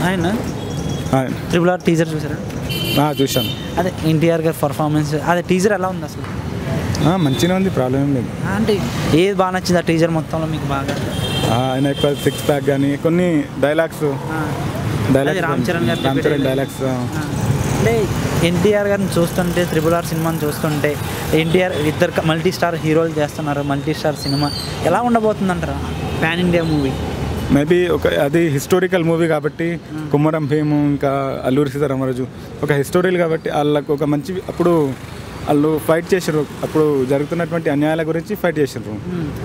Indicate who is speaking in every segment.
Speaker 1: ఆయన
Speaker 2: ఆ,
Speaker 1: triple R teaser చూసారా
Speaker 2: ఆ, చూశాను
Speaker 1: అదే ఎన్టీఆర్ గారి పర్ఫార్మెన్స్ అదే టీజర్ ఎలా ఉంది అసలు
Speaker 2: ఆ, మంచిగానే ఉంది ప్రాబ్లం ఏం లేదు
Speaker 1: అంటే ఏది బాగా నచ్చింది ఆ టీజర్ మొత్తంలో మీకు బాగా
Speaker 2: ఆ, ఆయన యొక్క సిక్స్ ప్యాక్ కానీ కొన్ని డైలాగ్స్
Speaker 1: ఆ,
Speaker 2: డైలాగ్స్
Speaker 1: అదే రామ్ చరణ్ గారు
Speaker 2: రామ్
Speaker 1: చెప్పే
Speaker 2: చరణ్
Speaker 1: dialogue.
Speaker 2: డైలాగ్స్
Speaker 1: ఆ. అంటే ఎన్టీఆర్ గారిని చూస్తుంటే త్రిబుల్ ఆర్ సినిమాని చూస్తుంటే ఎన్టీఆర్ ఇద్దరు మల్టీ స్టార్ హీరోలు చేస్తున్నారు మల్టీ స్టార్ సినిమా ఎలా ఉండబోతుంది అంటారా పాన్ ఇండియా మూవీ
Speaker 2: మేబీ ఒక అది హిస్టారికల్ మూవీ కాబట్టి కుమ్మరం భీము ఇంకా అల్లూరి సీతారామరాజు ఒక హిస్టోరియల్ కాబట్టి వాళ్ళకు ఒక మంచి అప్పుడు వాళ్ళు ఫైట్ చేసారు అప్పుడు జరుగుతున్నటువంటి అన్యాయాల గురించి ఫైట్ చేసారు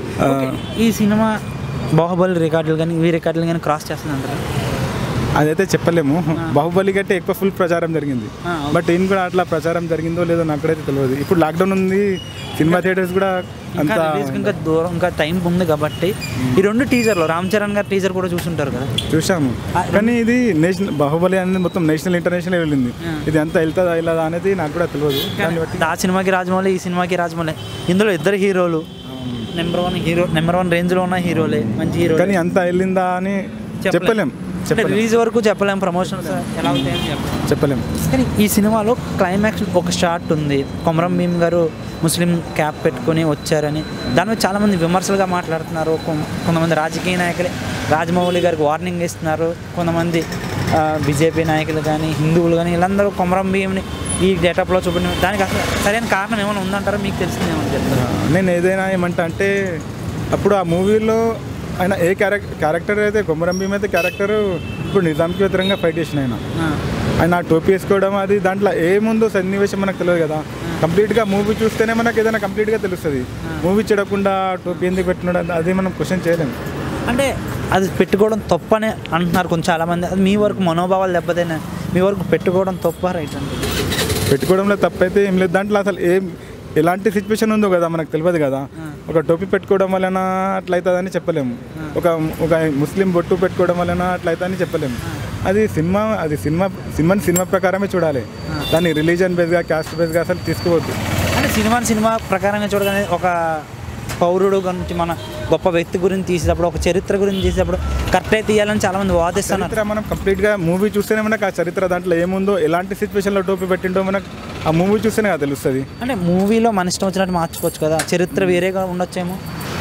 Speaker 1: ఈ సినిమా బాహుబలి రికార్డులు కానీ ఇవి రికార్డులు కానీ క్రాస్ చేస్తుంది అంటారా
Speaker 2: అదైతే చెప్పలేము బాహుబలి కంటే ఎక్కువ ఫుల్ ప్రచారం జరిగింది
Speaker 1: ఆ,
Speaker 2: బట్ ఈయన కూడా అట్లా ప్రచారం జరిగిందో లేదో నాకు కూడా అయితే తెలియదు ఇప్పుడు లాక్డౌన్ ఉంది సినిమా థియేటర్స్ కూడా
Speaker 1: ఇంకా
Speaker 2: అంత
Speaker 1: రిలీజ్కి ఇంకా దూరం ఇంకా టైం ఉంది కాబట్టి ఈ రెండు టీజర్లు రామ్ చరణ్ గారు టీజర్ కూడా చూసుంటారు కదా
Speaker 2: చూసాము కానీ ఇది నేషనల్ బాహుబలి అనేది మొత్తం నేషనల్ ఇంటర్నేషనల్ వెళ్ళింది ఇది అంత వెళ్తుందా వెళ్ళదా అనేది నాకు కూడా తెలియదు దాన్ని బట్టి
Speaker 1: ఆ సినిమాకి రాజమౌళి ఈ సినిమాకి రాజమౌళి ఇందులో ఇద్దరు హీరోలు number one hero number one రేంజ్లో ఉన్న హీరోలే మంచి హీరో
Speaker 2: కానీ అంత వెళ్ళిందా అని చెప్పలేం చెప్పలేం
Speaker 1: రిలీజ్ వరకు చెప్పలేం ప్రమోషన్స్ ఎలా అవుతాయని చెప్పలేం
Speaker 2: చెప్పలేం
Speaker 1: కానీ ఈ సినిమాలో క్లైమాక్స్ ఒక షార్ట్ ఉంది కొమరం భీమ్ గారు ముస్లిం క్యాప్ పెట్టుకొని వచ్చారని దాని మీద చాలామంది విమర్శలుగా మాట్లాడుతున్నారు కొం- కొంతమంది రాజకీయ నాయకులే రాజమౌళి గారికి వార్నింగ్ ఇస్తున్నారు కొంతమంది బీజేపీ నాయకులు కానీ హిందువులు కానీ వీళ్ళందరూ కొమరం భీమ్ని ఈ గెటప్లో చూపిన దానికి అసలు సరైన కారణం ఏమైనా ఉందంటారా మీకు తెలిసింది ఏమైనా చెప్తారా
Speaker 2: నేను ఏదైనా ఏమంటా అంటే అప్పుడు ఆ మూవీలో ఆయన ఏ క్యారెక్టర్ క్యారెక్టర్ అయితే కొమరం భీమ్ అయితే క్యారెక్టర్ ఇప్పుడు నిజాంకి వ్యతిరేకంగా ఫైట్ చేసిన ఆయన ఆయన ఆ టోపీ వేసుకోవడం అది దాంట్లో ఏముందో సన్నివేశం మనకు తెలియదు కదా కంప్లీట్గా మూవీ చూస్తేనే మనకు ఏదైనా కంప్లీట్గా తెలుస్తుంది మూవీ చూడకుండా టోపీ ఎందుకు పెట్టినాడు అది మనం క్వశ్చన్ చేయలేము
Speaker 1: అంటే అది పెట్టుకోవడం తప్పనే అంటున్నారు కొంచెం చాలామంది అది మీ వరకు మనోభావాలు దెబ్బతేనే మీ వరకు పెట్టుకోవడం తప్ప రైట్ అంటే
Speaker 2: పెట్టుకోవడంలో తప్పైతే ఏం లేదు దాంట్లో అసలు ఏం ఎలాంటి సిచ్యువేషన్ ఉందో కదా మనకు తెలియదు కదా ఒక టోపీ పెట్టుకోవడం వలన అట్లా అవుతుందని చెప్పలేము ఒక ఒక ముస్లిం బొట్టు పెట్టుకోవడం వలన అట్లా అవుతుందని చెప్పలేము అది సినిమా అది సినిమా సినిమాని సినిమా ప్రకారమే చూడాలి దాన్ని రిలీజన్ బేస్గా క్యాస్ట్ బేస్గా అసలు తీసుకోవద్దు
Speaker 1: అంటే సినిమాని సినిమా ప్రకారంగా చూడగానే ఒక పౌరుడు గురించి మన గొప్ప వ్యక్తి గురించి తీసేటప్పుడు ఒక చరిత్ర గురించి తీసేటప్పుడు కరెక్టే తీయాలని చాలామంది వాదిస్తున్నారు
Speaker 2: చరిత్ర మనం కంప్లీట్గా మూవీ చూస్తేనే మనకు ఆ చరిత్ర దాంట్లో ఏముందో ఎలాంటి సిచ్యువేషన్లో టోపీ పెట్టిండో మనకు ఆ మూవీ చూస్తేనే కదా తెలుస్తుంది
Speaker 1: అంటే మూవీలో మన ఇష్టం వచ్చినట్టు మార్చుకోవచ్చు కదా చరిత్ర వేరేగా ఉండొచ్చేమో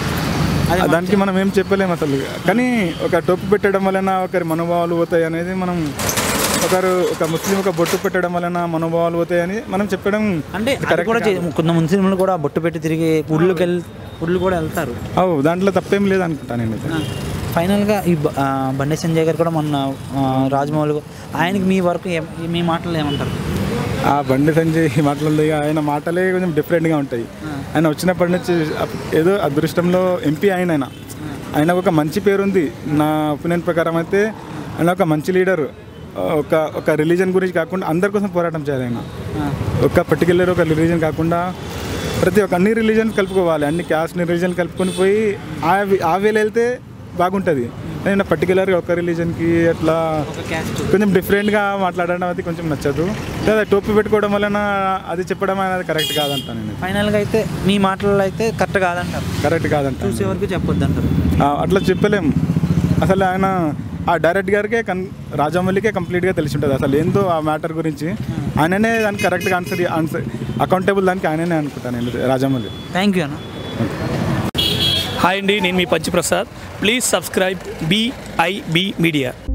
Speaker 1: అది
Speaker 2: దానికి మనం ఏం చెప్పలేము అసలు కానీ ఒక టోపీ పెట్టడం వలన ఒకరి మనోభావాలు పోతాయి అనేది మనం ఒకరు ఒక ముస్లిం ఒక బొట్టు పెట్టడం వలన మనోభావాలు పోతాయని మనం చెప్పడం
Speaker 1: అంటే అది కూడా చే- కొంత ముస్లింలు కూడా బొట్టు పెట్టి తిరిగి ఊళ్ళోకి వెళ్ళి ఊళ్ళు కూడా వెళ్తారు
Speaker 2: అవు దాంట్లో తప్పేం లేదు అనుకుంటాను నేనైతే
Speaker 1: ఫైనల్గా ఈ బ- ఆ, బండి సంజయ్ గారు కూడా మొన్న ఆ, రాజమౌళి గా- ఆయనకి మీ వరకు ఏం- మీ మాటలు ఏమంటారు
Speaker 2: ఆ బండి సంజయ్ మాటలు ఆయన మాటలే కొంచెం డిఫరెంట్గా ఉంటాయి ఆయన వచ్చినప్పటి నుంచి అప్- ఏదో అదృష్టంలో ఎంపీ ఆయన ఆయన ఆయనకు ఒక మంచి పేరు ఉంది నా ఒపీనియన్ ప్రకారం అయితే ఆయన ఒక మంచి లీడర్ ఒక ఒక రిలీజన్ గురించి కాకుండా అందరి కోసం పోరాటం చేయాలి ఆయన ఒక పర్టికులర్ ఒక రిలీజన్ కాకుండా ప్రతి ఒక్క అన్ని రిలీజన్స్ కలుపుకోవాలి అన్ని క్యాస్ట్ రిలీజన్ కలుపుకొని పోయి ఆ వే- ఆ వేలు వెళ్తే బాగుంటుంది నేను పర్టికులర్గా ఒక రిలీజన్కి అట్లా
Speaker 1: ఒక క్యాస్ట్
Speaker 2: కొంచెం డిఫరెంట్గా మాట్లాడడం అది కొంచెం నచ్చదు లేదా టోపీ పెట్టుకోవడం వలన అది చెప్పడం అనేది కరెక్ట్ కాదంట నేను
Speaker 1: ఫైనల్గా అయితే మీ మాటల్లో అయితే కరెక్ట్ కాదంటారు
Speaker 2: కరెక్ట్ కాదంట
Speaker 1: చూసే వరకు చెప్పొద్దు అంటారు
Speaker 2: ఆ, అట్లా చెప్పలేం అసలు ఆయన ఆ డైరెక్ట్ గారికే కన్ రాజమౌళికే కంప్లీట్గా తెలిసి ఉంటుంది అసలు ఏందో ఆ మ్యాటర్ గురించి ఆయననే దానికి కరెక్ట్గా ఆన్సర్ ఆన్సర్ అకౌంటబుల్ దానికి ఆయననే అనుకుంటాను నేను రాజమౌళి
Speaker 1: థ్యాంక్ యూ అన్న
Speaker 3: హాయ్ అండి నేను మీ Panchi Prasad please subscribe BIB media